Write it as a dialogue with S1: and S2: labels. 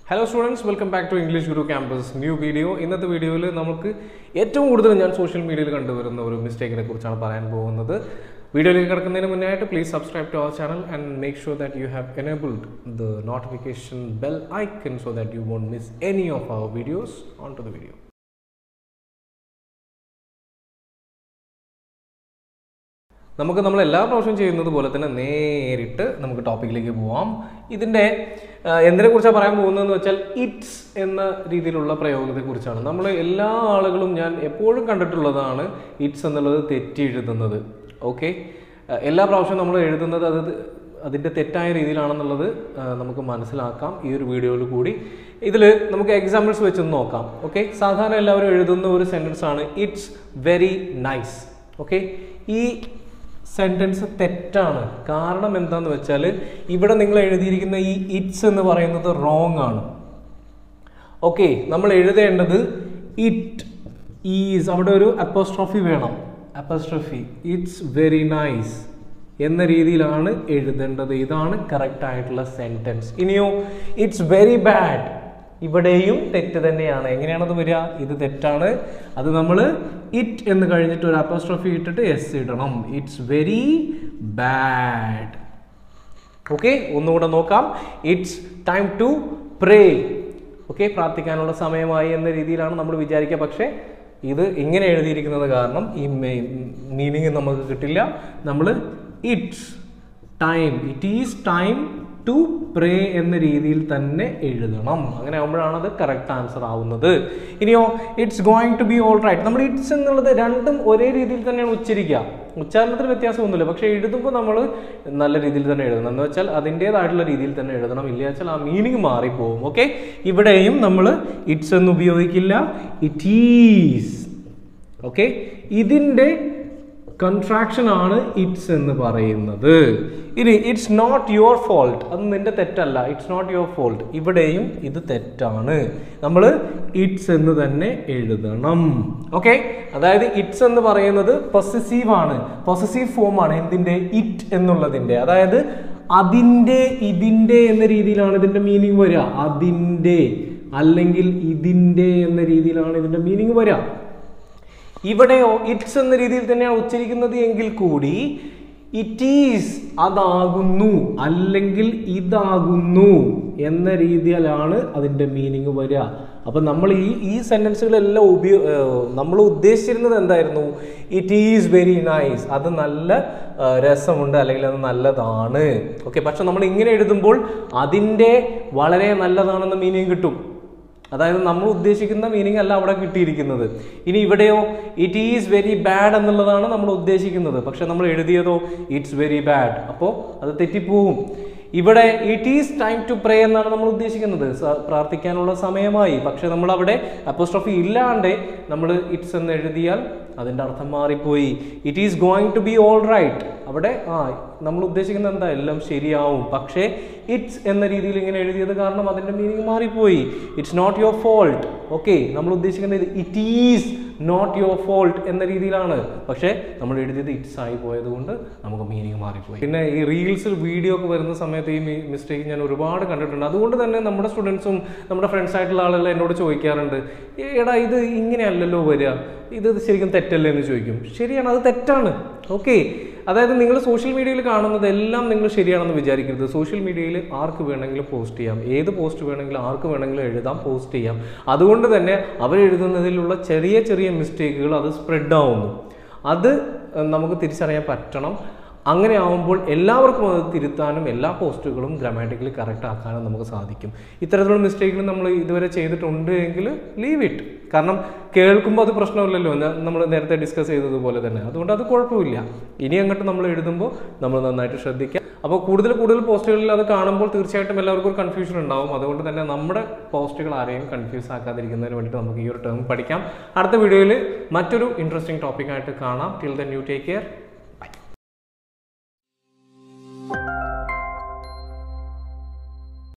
S1: hello students welcome back to English Guru campus new video ഇന്നത്തെ വീഡിയോയിൽ നമുക്ക് ഏറ്റവും കൂടുതൽ ഞാൻ സോഷ്യൽ മീഡിയയിൽ കണ്ടുവരുന്ന ഒരു മിസ്റ്റേക്കിനെ കുറിച്ചാണ് പറയാൻ പോകുന്നത് വീഡിയോയിലേക്ക് കിടക്കുന്നതിന് മുന്നേ ആയിട്ട് please subscribe to our channel and make sure that you have enabled the notification bell icon so that you won't miss any of our videos on to the video നമുക്ക് നമ്മൾ എല്ലാ പ്രാവശ്യവും ചെയ്യുന്നത് പോലെ തന്നെ നേരിട്ട് നമുക്ക് ടോപ്പിക്കിലേക്ക് പോവാം ഇതിൻ്റെ എന്തിനെ കുറിച്ചാണ് പറയാൻ പോകുന്നതെന്ന് വെച്ചാൽ ഇറ്റ്സ് എന്ന രീതിയിലുള്ള പ്രയോഗത്തെ കുറിച്ചാണ് നമ്മൾ എല്ലാ ആളുകളും ഞാൻ എപ്പോഴും കണ്ടിട്ടുള്ളതാണ് ഇറ്റ്സ് എന്നുള്ളത് തെറ്റി എഴുതുന്നത് ഓക്കെ എല്ലാ പ്രാവശ്യവും നമ്മൾ എഴുതുന്നത് അത് അതിൻ്റെ തെറ്റായ രീതിയിലാണെന്നുള്ളത് ആ, നമുക്ക് മനസ്സിലാക്കാം ഈ ഒരു വീഡിയോയിൽ കൂടി ഇതിൽ നമുക്ക് എക്സാമ്പിൾസ് വെച്ചൊന്ന് നോക്കാം ഓക്കെ സാധാരണ എല്ലാവരും എഴുതുന്ന ഒരു സെൻറ്റൻസ് ആണ് ഇറ്റ്സ് വെരി നൈസ് ഓക്കെ ഈ സെൻറ്റൻസ് തെറ്റാണ് കാരണം എന്താന്ന് വെച്ചാൽ ഇവിടെ നിങ്ങൾ എഴുതിയിരിക്കുന്ന ഈ ഇറ്റ്സ് എന്ന് പറയുന്നത് റോങ് ആണ് ഓക്കെ നമ്മൾ എഴുതേണ്ടത് ഇറ്റ് ഈസ് അവിടെ ഒരു അപ്പോസ്ട്രോഫി വേണം അപ്പോസ്ട്രോഫി ഇറ്റ്സ് വെരി നൈസ് എന്ന രീതിയിലാണ് എഴുതേണ്ടത് ഇതാണ് കറക്റ്റ് ആയിട്ടുള്ള സെൻറ്റൻസ് ഇനിയോ ഇറ്റ്സ് വെരി ബാഡ് ഇവിടെയും തെറ്റ് തന്നെയാണ് എങ്ങനെയാണത് വരിക ഇത് തെറ്റാണ് അത് നമ്മൾ ഇറ്റ് എന്ന് കഴിഞ്ഞിട്ട് ഒരു അപ്പോസ്ട്രോഫി ഇട്ടിട്ട് എസ് ഇടണം ഇറ്റ്സ് വെരി ബാഡ് ഓക്കെ ഒന്നുകൂടെ നോക്കാം it's time to pray okay പ്രാർത്ഥിക്കാനുള്ള സമയമായി എന്ന രീതിയിലാണ് നമ്മൾ വിചാരിക്കുക പക്ഷേ ഇത് ഇങ്ങനെ എഴുതിയിരിക്കുന്നത് കാരണം ഈ മീനിങ് നമുക്ക് കിട്ടില്ല നമ്മൾ it's time it is time to പ്രേ എന്ന രീതിയിൽ തന്നെ എഴുതണം അങ്ങനെ ആകുമ്പോഴാണ് അത് കറക്റ്റ് ആൻസർ ആവുന്നത് ഇനിയോ it's going to be all right നമ്മൾ ഇറ്റ്സ് എന്നുള്ളത് രണ്ടും ഒരേ രീതിയിൽ തന്നെയാണ് ഉച്ചരിക്കുക ഉച്ചാരണത്തിൽ വ്യത്യാസമൊന്നുമില്ല പക്ഷേ എഴുതുമ്പോൾ നമ്മൾ നല്ല രീതിയിൽ തന്നെ എഴുതണം എന്ന് വെച്ചാൽ അതിൻ്റേതായിട്ടുള്ള രീതിയിൽ തന്നെ എഴുതണം ഇല്ല വെച്ചാൽ ആ മീനിങ് മാറിപ്പോവും ഓക്കെ ഇവിടെയും നമ്മൾ ഇറ്റ്സ് എന്ന് ഉപയോഗിക്കില്ല ഇറ്റ് ഈസ് ഓക്കെ ഇതിൻ്റെ കൺട്രാക്ഷൻ ആണ് ഇറ്റ്സ് എന്ന് പറയുന്നത് ഇനി ഇറ്റ്സ് നോട്ട് യുവർ ഫോൾട്ട് അത് നിന്റെ തെറ്റല്ല ഇറ്റ്സ് നോട്ട് യുവർ ഫോൾട്ട് ഇവിടെയും ഇത് തെറ്റാണ് നമ്മൾ ഇറ്റ്സ് എന്ന് തന്നെ എഴുതണം ഓക്കെ അതായത് ഇറ്റ്സ് എന്ന് പറയുന്നത് പൊസസീവ് ആണ് പൊസസീവ് ഫോം ആണ് എന്തിന്റെ ഇറ്റ് എന്നുള്ളതിന്റെ അതായത് അതിൻ്റെ ഇതിൻ്റെ എന്ന രീതിയിലാണ് ഇതിന്റെ മീനിങ് വരിക അതിൻ്റെ അല്ലെങ്കിൽ ഇതിൻ്റെ എന്ന രീതിയിലാണ് ഇതിന്റെ മീനിങ് വരിക ഇവിടെയോ ഇറ്റ്സ് എന്ന രീതിയിൽ തന്നെയാണ് ഉച്ചരിക്കുന്നത് എങ്കിൽ കൂടി ഇറ്റ് ഈസ് അതാകുന്നു അല്ലെങ്കിൽ ഇതാകുന്നു എന്ന രീതിയിലാണ് അതിൻ്റെ മീനിങ് വരിക അപ്പം നമ്മൾ ഈ ഈ സെൻറ്റൻസുകളെല്ലാം ഉപയോ നമ്മൾ ഉദ്ദേശിച്ചിരുന്നത് എന്തായിരുന്നു ഇറ്റ് ഈസ് വെരി നൈസ് അത് നല്ല ആ, രസമുണ്ട് അല്ലെങ്കിൽ അത് നല്ലതാണ് ഓക്കെ പക്ഷെ നമ്മൾ ഇങ്ങനെ എഴുതുമ്പോൾ അതിൻ്റെ വളരെ നല്ലതാണെന്ന മീനിങ് കിട്ടും അതായത് നമ്മൾ ഉദ്ദേശിക്കുന്ന മീനിങ് അല്ല അവിടെ കിട്ടിയിരിക്കുന്നത് ഇനി ഇവിടെയോ ഇറ്റ് ഈസ് വെരി ബാഡ് എന്നുള്ളതാണ് നമ്മൾ ഉദ്ദേശിക്കുന്നത് പക്ഷെ നമ്മൾ എഴുതിയതോ ഇറ്റ്സ് വെരി ബാഡ് അപ്പോൾ അത് തെറ്റിപ്പോവും ഇവിടെ it is time to pray എന്നാണ് നമ്മൾ ഉദ്ദേശിക്കുന്നത് സ- പ്രാർത്ഥിക്കാനുള്ള സമയമായി പക്ഷെ നമ്മൾ അവിടെ അപ്പോസ്ട്രോഫി ഇല്ലാണ്ട് നമ്മൾ ഇറ്റ്സ് എന്ന് എഴുതിയാൽ അതിൻ്റെ അർത്ഥം മാറിപ്പോയി it is going to be all right അവിടെ ആ നമ്മൾ ഉദ്ദേശിക്കുന്നത് എന്താ എല്ലാം ശരിയാവും പക്ഷേ ഇറ്റ്സ് എന്ന രീതിയിൽ ഇങ്ങനെ എഴുതിയത് കാരണം അതിൻ്റെ മീനിങ് മാറിപ്പോയി it's not your fault okay നമ്മൾ ഉദ്ദേശിക്കുന്നത് it is not your fault എന്ന രീതിയിലാണ് പക്ഷേ നമ്മൾ എഴുതിയത് ഇറ്റ്സ് ആയി പോയത് കൊണ്ട് നമുക്ക് മീനിങ് മാറിപ്പോയി പിന്നെ ഈ റീൽസിൽ വീഡിയോ ഒക്കെ വരുന്ന സമയത്ത് ഈ മിസ്റ്റേക്ക് ഞാൻ ഒരുപാട് കണ്ടിട്ടുണ്ട് അതുകൊണ്ട് തന്നെ നമ്മുടെ സ്റ്റുഡൻസും നമ്മുടെ ഫ്രണ്ട്സ് ആയിട്ടുള്ള ആളുകൾ എന്നോട് ചോദിക്കാറുണ്ട് "ഏ, എടാ ഇത് ഇങ്ങനെയല്ലല്ലോ വരിക ഇത് ശരിക്കും തെറ്റല്ലേ എന്ന് ചോദിക്കും ശരിയാണ് അത് തെറ്റാണ് ഓക്കെ അതായത് നിങ്ങൾ സോഷ്യൽ മീഡിയയിൽ കാണുന്നത് എല്ലാം നിങ്ങൾ ശരിയാണെന്ന് വിചാരിക്കരുത് സോഷ്യൽ മീഡിയയിൽ ആർക്ക് വേണമെങ്കിലും പോസ്റ്റ് ചെയ്യാം ഏത് പോസ്റ്റ് വേണമെങ്കിലും ആർക്ക് വേണമെങ്കിലും എഴുതാം പോസ്റ്റ് ചെയ്യാം അതുകൊണ്ട് തന്നെ അവരെഴുതുന്നതിലുള്ള ചെറിയ ചെറിയ മിസ്റ്റേക്കുകൾ അത് സ്പ്രെഡ് ആവുന്നു അത് ഏഹ്, നമുക്ക് തിരിച്ചറിയാൻ പറ്റണം അങ്ങനെ ആവുമ്പോൾ എല്ലാവർക്കും അത് തിരുത്താനും എല്ലാ പോസ്റ്റുകളും ഗ്രാമാറ്റിക്കലി കറക്റ്റ് ആക്കാനും നമുക്ക് സാധിക്കും ഇത്തരത്തിലുള്ള മിസ്റ്റേക്കുകൾ നമ്മൾ ഇതുവരെ ചെയ്തിട്ടുണ്ട് എങ്കിൽ ലീവ് ഇറ്റ് കാരണം കേൾക്കുമ്പോൾ അത് പ്രശ്നമില്ലല്ലോ നമ്മൾ നേരത്തെ ഡിസ്കസ് ചെയ്തതുപോലെ തന്നെ അതുകൊണ്ട് അത് കുഴപ്പമില്ല ഇനി അങ്ങോട്ട് നമ്മൾ എഴുതുമ്പോൾ നമ്മൾ നന്നായിട്ട് ശ്രദ്ധിക്കുക അപ്പോൾ കൂടുതൽ കൂടുതൽ പോസ്റ്റുകളിൽ അത് കാണുമ്പോൾ തീർച്ചയായിട്ടും എല്ലാവർക്കും ഒരു കൺഫ്യൂഷൻ ഉണ്ടാവും അതുകൊണ്ട് തന്നെ നമ്മുടെ പോസ്റ്റുകൾ ആരെയും കൺഫ്യൂസ് ആക്കാതിരിക്കുന്നതിന് വേണ്ടിയിട്ട് നമുക്ക് ഈ ഒരു ടേം പഠിക്കാം അടുത്ത വീഡിയോയിൽ മറ്റൊരു ഇൻട്രസ്റ്റിംഗ് ടോപ്പിക്കായിട്ട് കാണാം till the new take care